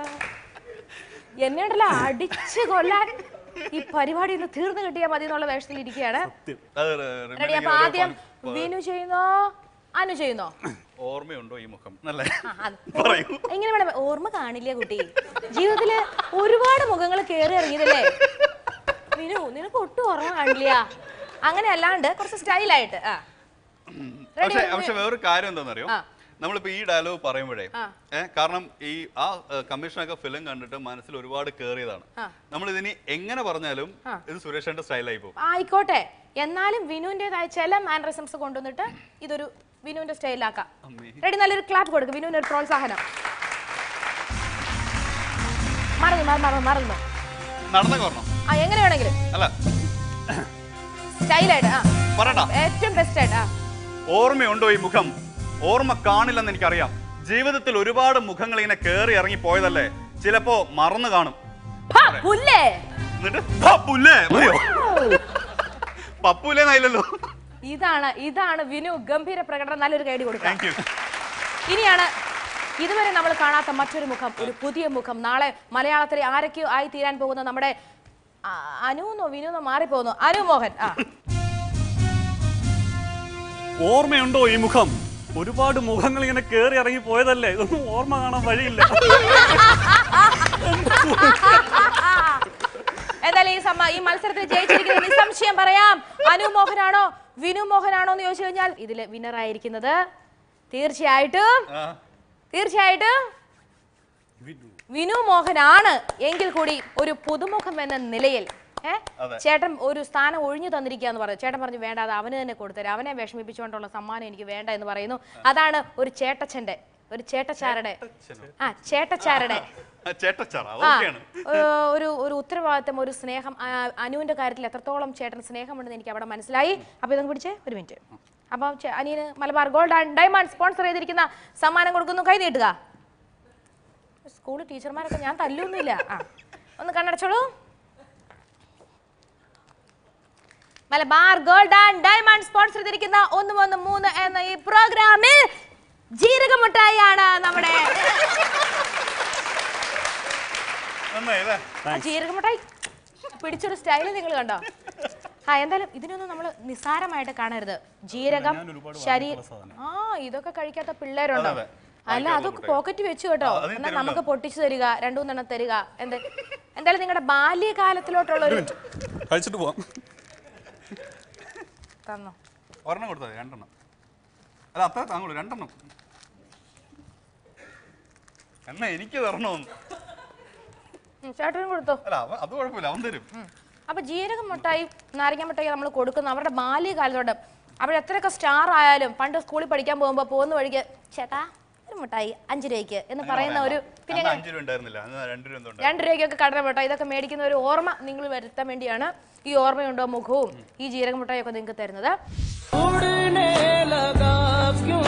B: എന്നെ ഉണ്ടല്ലോ അടിച്ച് കൊല്ലാൻ ഈ പരിപാടി ഒന്ന് തീർന്നു കിട്ടിയാൽ മതി എന്നുള്ള വേഷത്തിൽ ഇരിക്കുകയാണ്
C: അത്
B: റെഡി
C: remaining
B: അപ്പൊ
C: ഓരോ
B: ആദ്യം
C: പ-
B: വിനു ചെയ്യുന്നോ അനു ചെയ്യുന്നോ
C: ഓർമ്മയുണ്ടോ ഈ മുഖം എന്നല്ലേ
B: ആ, അത്.
C: പറയൂ
B: ഇങ്ങനെ വേണം ഓർമ്മ കാണില്ല കുട്ടി ജീവിതത്തില് ഒരുപാട് മുഖങ്ങൾ കേറി ഇറങ്ങിയതല്ലേ വിനു നിനക്ക് ഒട്ടും ഓർമ്മ കാണില്ല അങ്ങനെ അല്ലാണ്ട് കുറച്ച് സ്റ്റൈലായിട്ട് ആ Ready
C: പക്ഷെ
B: ആണോ?
C: പക്ഷെ വേറൊരു കാര്യം എന്താണെന്നറിയോ
B: ആ.
C: നമ്മളിപ്പോ ഈ ഡയലോഗ് പറയുമ്പോഴേ
B: ആ.
C: ഏ, കാരണം ഈ ആ കമ്മീഷനൊക്കെ ഫിലിം കണ്ടിട്ട് മനസ്സിൽ ഒരുപാട് കേറിയതാണ്
B: ആ.
C: നമ്മൾ ഇതിനി എങ്ങനെ പറഞ്ഞാലും
B: ആ.
C: ഇത് സുരേഷന്റെ സ്റ്റൈലായി പോകും
B: ആയിക്കോട്ടെ എന്നാലും വിനുവിൻ്റെതായ ചില മാനറിസംസ് കൊണ്ടുവന്നിട്ട് ഇതൊരു വിനുവിന്റെ സ്റ്റൈലാക്കാം
C: അമ്മേ.
B: റെഡി നല്ലൊരു ക്ലാപ്പ് കൊടുക്കും വിനുവിന് ഒരു പ്രോത്സാഹനം മറന്നു മറന്നു മറന്നു മറന്നു
C: നടന്ന കാരണം
B: ആ എങ്ങനെ വേണമെങ്കിലും
C: അല്ല
B: സ്റ്റൈലായിട്ട് ആ
C: പറയട്ടാ
B: ഏറ്റവും ബെസ്റ്റ് ആയിട്ട് ആ
C: ഓർമ്മയുണ്ടോ ഈ മുഖം ഓർമ്മ കാണില്ലെന്ന് എനിക്കറിയാം ജീവിതത്തിൽ ഒരുപാട് മുഖങ്ങൾ ഇങ്ങനെ കേറി ഇറങ്ങി പോയതല്ലേ ചിലപ്പോ മറന്നു കാണും
B: ഫ, പുല്ലേ
C: എന്നിട്ട് പപ്പുല്ലേ മതിയോ പപ്പുല്ലേന്നായില്ലല്ലോ
B: ഇതാണ് ഇതാണ് വിനു ഗംഭീര പ്രകടനം നല്ലൊരു കൈഡി കൊടുക്കാം
C: താങ്ക് യു
B: ഇനിയാണ് ഇതുവരെ നമ്മൾ കാണാത്ത മറ്റൊരു മുഖം ഒരു പുതിയ മുഖം നാളെ മലയാളത്തിലെ ആരൊക്കെയോ ആയി തീരാൻ പോകുന്ന നമ്മുടെ ആ, അനുന്നോ വിനുന്നോ മാറിപ്പോകുന്നു അനു മോഹൻ ആ
D: ഓർമ്മയുണ്ടോ ഈ മുഖം ഒരുപാട് മുഖങ്ങൾ ഇങ്ങനെ കേറി ഇറങ്ങി പോയതല്ലേ ഇതൊന്നും ഓർമ്മ കാണാൻ വഴിയില്ല
B: എന്തായാലും ഈ സമ്മ ഈ മത്സരത്തിൽ ജയിച്ചിരിക്കുന്നത് നിസ്സംശയം പറയാം അനു മോഹനാണോ വിനു മോഹനാണോ എന്ന് ചോദിച്ചു കഴിഞ്ഞാൽ ഇതില് വിന്നർ ആയിരിക്കുന്നത് തീർച്ചയായിട്ടും തീർച്ചയായിട്ടും വിനു മോഹനാണ് എങ്കിൽ കൂടി ഒരു പുതുമുഖം എന്ന നിലയിൽ ഏ?
C: അതെ.
B: ചേട്ടൻ ഒരു സ്ഥാനം ഒഴിഞ്ഞു തന്നിരിക്കുക എന്ന് പറഞ്ഞു ചേട്ടൻ പറഞ്ഞു വേണ്ട അത് അവന് തന്നെ കൊടുത്തരാം അവനെ വിഷമിപ്പിച്ചുകൊണ്ടുള്ള സമ്മാനം എനിക്ക് വേണ്ട എന്ന് പറയുന്നു അതാണ് ഒരു ചേട്ടച്ചന്റെ ഒരു ചേട്ടച്ചാരുടെ ആ ചേട്ടച്ചാരുടെ
C: ചേട്ടച്ചാറ
B: ആ,
C: അതൊക്കെയാണ്
B: ഏഹ് ഒരു ഒരു ഉത്തരവാദിത്തം ഒരു സ്നേഹം ആ, അനുവിന്റെ കാര്യത്തിൽ എത്രത്തോളം ചേട്ടൻ സ്നേഹമുണ്ടെന്ന് എനിക്ക് അവിടെ മനസ്സിലായി അപ്പൊ ഇതൊന്ന് പിടിച്ചേ ഒരു മിനിറ്റ് അപ്പം ചെ- അനിയന് Malabar Gold and Diamond sponsor ചെയ്തിരിക്കുന്ന സമ്മാനം കൊടുക്കുന്നു കൈ നീട്ടുക സ്കൂൾ ടീച്ചർമാരൊക്കെ ഞാൻ തല്ലൊന്നുമില്ല ആ ഒന്ന് കണ്ണടച്ചോളൂ Malabar Gold and Diamond sponsor ചെയ്തിരിക്കുന്ന ഒന്ന് മൂന്ന് മൂന്ന് എന്ന ഈ പ്രോഗ്രാമിൽ ജീരകമുട്ടായിയാണ് നമ്മുടെ
C: നന്നായി അല്ലേ
B: ആ ജീരകമുട്ടായി പിടിച്ചൊരു സ്റ്റൈല് നിങ്ങൾ കണ്ടോ ആ എന്തായാലും ഇതിനൊന്നും നമ്മൾ നിസ്സാരമായിട്ട് കാണരുത് ജീരകം ശരീരം ആ ഇതൊക്കെ കഴിക്കാത്ത പിള്ളേരുണ്ടോ
C: അതെ, അതെ.
B: അല്ല അതൊക്കെ പോക്കറ്റ് വെച്ചു കേട്ടോ
C: ആ, അത്
B: എന്നാൽ നമുക്ക് പൊട്ടിച്ചു തരിക രണ്ടു മൂന്നെണ്ണം തരിക എന്ത് എന്തായാലും നിങ്ങളുടെ ബാല്യകാലത്തിലോട്ടുള്ള ഒരു
D: കഴിച്ചിട്ട് പോവാം
B: തന്നോ
C: ഒരെണ്ണം കൊടുത്താൽ മതി രണ്ടെണ്ണം അല്ല അത്ര താങ്കളൂ രണ്ടെണ്ണം എണ്ണ എനിക്ക് തരണമെന്ന്
B: ഉം, ചേട്ടനും കൊടുത്തോ
C: അല്ല അവൻ അത് കുഴപ്പമില്ല അവൻ തരും
B: ഉം. അപ്പൊ ജീരകം മുട്ടായി നാരങ്ങ മുട്ടായി നമ്മൾ കൊടുക്കുന്ന അവരുടെ ബാല്യകാലത്തോട് അവരെത്രയൊക്കെ സ്റ്റാർ ആയാലും പണ്ട് സ്കൂളിൽ പഠിക്കാൻ പോകുമ്പോൾ പോകുന്ന വഴിക്ക് ചേട്ടാ ഒരു മുട്ടായി അഞ്ച് രൂപയ്ക്ക് എന്ന് പറയുന്ന ഒരു പിന്നെ
C: അന്ന് അഞ്ച് രൂപ ഉണ്ടായിരുന്നില്ല അന്ന് രണ്ട് രൂപ എന്തോ ഉണ്ടായിരുന്നു.
B: രണ്ട് രൂപയ്ക്കൊക്കെ കടല മുട്ടായി ഇതൊക്കെ മേടിക്കുന്ന ഒരു ഓർമ്മ നിങ്ങൾ വരുത്താൻ വേണ്ടിയാണ് ഈ ഓർമ്മയുണ്ടോ മുഖവും ഈ ജീരക മുട്ടായി ഒക്കെ നിങ്ങൾക്ക് തരുന്നത്
E: उड़ने लगा क्यों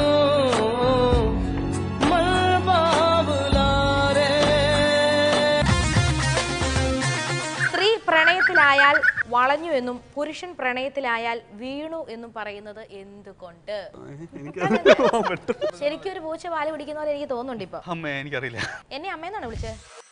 E: मलबा बुला रे
B: സ്ത്രീ പ്രണയത്തിലായാൽ വളഞ്ഞു എന്നും പുരുഷൻ പ്രണയത്തിലായാൽ വീണു എന്നും പറയുന്നത് എന്തുകൊണ്ട്
D: എനിക്ക് പോകാൻ പറ്റും
B: ശരിക്കും ഒരു പൂച്ച പാല് പിടിക്കുന്ന പോലെ എനിക്ക് തോന്നുന്നുണ്ട് ഇപ്പൊ
C: അമ്മേ എനിക്കറിയില്ല
B: എന്നെ അമ്മയെന്നാണ് വിളിച്ചത്